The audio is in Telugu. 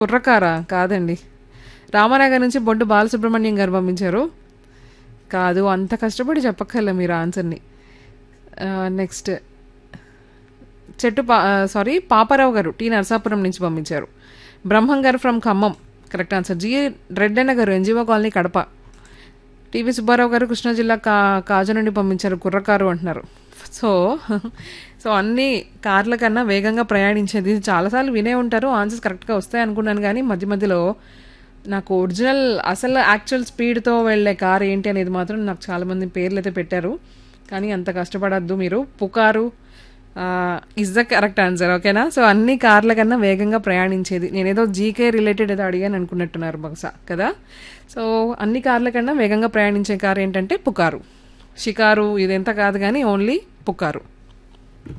కుర్రకారా కాదండి రామానగర్ నుంచి బొడ్డు బాలసుబ్రహ్మణ్యం గారు పంపించారు కాదు అంత కష్టపడి చెప్పక్కర్లే మీరు ఆన్సర్ని నెక్స్ట్ చెట్టు పా సారీ పాపారావు గారు టి నరసాపురం నుంచి పంపించారు Brahmam garu from Khammam correct answer G Reddanna garu NGO colony Kadapa TV Subbarao garu Krishna జిల్లా కా కాజు నుండి పంపించారు కుర్రకారు అంటున్నారు సో సో అన్ని కార్ల కన్నా వేగంగా ప్రయాణించేది ఇది చాలాసార్లు వినే ఉంటారు ఆన్సర్స్ కరెక్ట్గా వస్తాయి అనుకున్నాను కానీ మధ్య మధ్యలో నాకు ఒరిజినల్ అసలు యాక్చువల్ స్పీడ్తో వెళ్ళే కార్ ఏంటి అనేది మాత్రం నాకు చాలామంది పేర్లు అయితే పెట్టారు కానీ అంత కష్టపడద్దు మీరు పుకారు ఇస్ ద కరెక్ట్ ఆన్సర్ ఓకేనా సో అన్ని కార్ల కన్నా వేగంగా ప్రయాణించేది నేనేదో జీకే రిలేటెడ్ ఏదో అడిగాను అనుకున్నట్టున్నారు బహుశా కదా సో అన్ని కార్ల కన్నా వేగంగా ప్రయాణించే కార్ ఏంటంటే పుకారు షికారు ఇదెంత కాదు కానీ ఓన్లీ పుకారు